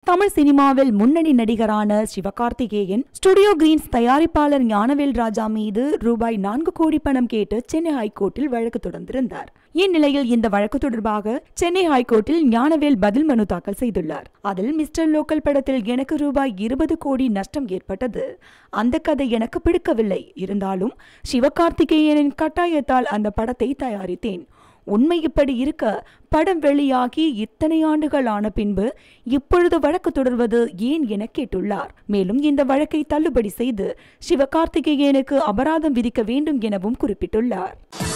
தமிழ் சினிமாவில் முன்னணி நடிகரான Sivakarthikeyan studio Green's தயாரிப்பாளர் ஞானவேல் ராஜா மீது ரூபாய் நான்கு கோடி பணம் கேட்டு சென்னை ஹைகோர்ட்டில் வழக்கு தொடர்ந்திருந்தார் இந்நிலையில் இந்த வழக்கு தொடர்பாக சென்னை ஹைகோர்ட்டில் ஞானவேல் பதில் மனு தாக்கல் செய்துள்ளார் அதில் மிஸ்டர் லோக்கல் படத்தில் எனக்கு ரூபாய் இருபது கோடி நஷ்டம் ஏற்பட்டது அந்த கதை எனக்கு பிடிக்கவில்லை இருந்தாலும் சிவகார்த்திகேயனின் கட்டாயத்தால் அந்த படத்தை தயாரித்தேன் உண்மை இப்படி இருக்க படம் வெளியாகி இத்தனை ஆண்டுகள் ஆன பின்பு இப்பொழுது வழக்கு தொடர்வது ஏன் என கேட்டுள்ளார் மேலும் இந்த வழக்கை தள்ளுபடி செய்து சிவகார்த்திகேயனுக்கு அபராதம் விதிக்க வேண்டும் எனவும் குறிப்பிட்டுள்ளார்